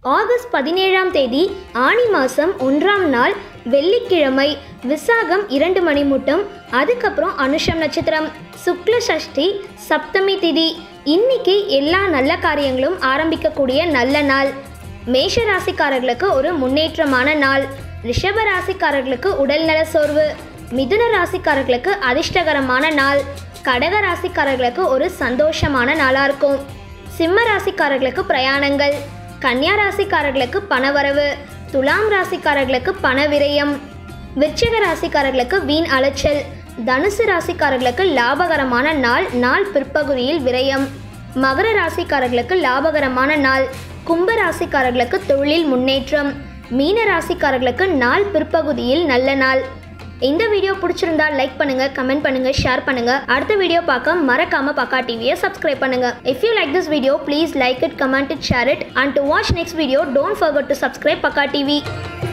August பதினேழாம் தேதி ஆனி மாதம் ஒன்றாம் நாள் வெள்ளிக்கிழமை விசாகம் இரண்டு மணி முட்டும் அதுக்கப்புறம் அனுஷம் நட்சத்திரம் சுக்ல சஷ்டி சப்தமி திதி இன்னைக்கு எல்லா நல்ல காரியங்களும் ஆரம்பிக்கக்கூடிய நல்ல நாள் மேஷ ராசிக்காரர்களுக்கு ஒரு முன்னேற்றமான நாள் ரிஷப ராசிக்காரர்களுக்கு உடல்நல சோர்வு மிதுன ராசிக்காரர்களுக்கு அதிர்ஷ்டகரமான நாள் கடக ராசிக்காரர்களுக்கு ஒரு சந்தோஷமான நாளாக இருக்கும் சிம்ம ராசிக்காரர்களுக்கு பிரயாணங்கள் கன்னியா ராசிக்காரர்களுக்கு பணவரவு துலாம் ராசிக்காரர்களுக்கு பண விரயம் விருச்சிக ராசிக்காரர்களுக்கு வீண் அலைச்சல் தனுசு ராசிக்காரர்களுக்கு லாபகரமான நாள் நாள் பிற்பகுதியில் விரயம் மகர ராசிக்காரர்களுக்கு லாபகரமான நாள் கும்ப ராசிக்காரர்களுக்கு தொழிலில் முன்னேற்றம் மீன ராசிக்காரர்களுக்கு நாள் பிற்பகுதியில் நல்ல நாள் இந்த வீடியோ பிடிச்சிருந்தா லைக் பண்ணுங்க கமெண்ட் பண்ணுங்க ஷேர் பண்ணுங்க அடுத்த வீடியோ பார்க்க மறக்காம பக்கா டிவியை சப்ஸ்கிரைப் பண்ணுங்க if you like this video please like it comment it share it and to watch next video don't forget to subscribe Pakka TV